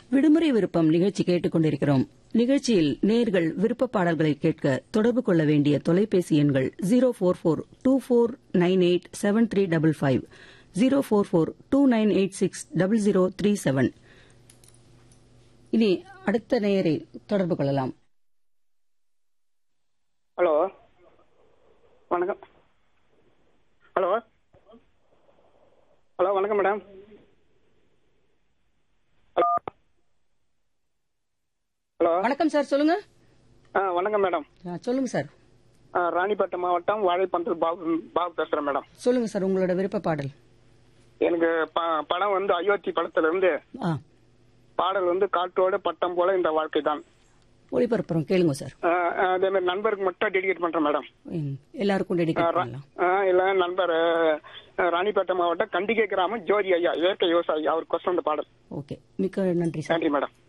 விடுமுறை விருப்பம் நிகழ்ச்சி கேட்டுக் கொண்டிருக்கிறோம் நிகழ்ச்சியில் நேர்கள் விருப்ப பாடல்களை கேட்க தொடர்பு கொள்ள வேண்டிய தொலைபேசி எண்கள் zero four four two four nine eight seven three double five zero four four two nine eight six double zero three seven இனி அடுத்த நேயரை தொடர்பு கொள்ளலாம் ஹலோ வணக்கம் ஹலோ ஹலோ வணக்கம் மேடம் ஹலோ ஹலோ வணக்கம் சார் சொல்லுங்க ஆ வணக்கம் மேடம் ஆ, சொல்லுங்க சார் ஆ, ராணிப்பேட்டை மாவட்டம் வாழைப்பந்தல் பாபு பாபு பேசுறேன் மேடம் சொல்லுங்க சார் உங்களோட விருப்ப பாடல் எனக்கு ப- படம் வந்து அயோத்தி படத்துல இருந்து ஆ பாடல் வந்து காற்றோட பட்டம் போல இந்த வாழ்க்கை தான் ஒளிபரப்புறோம் கேளுங்க சார் அதே மாதிரி நண்பருக்கு மட்டும் டெடிகேட் பண்றேன் மேடம் ம், எல்லாருக்கும் டெடிகேட் பண்ணலாம் ஆ, இல்ல நண்பர் ஆ, ராணிப்பேட்டை மாவட்டம் கண்டிகை கிராமம் ஜோதி ஐயா இயற்கை விவசாயி அவர் கொஸ்டன் இந்த பாடல் ஓகே மிக்க நன்றி சார் நன்றி மேடம்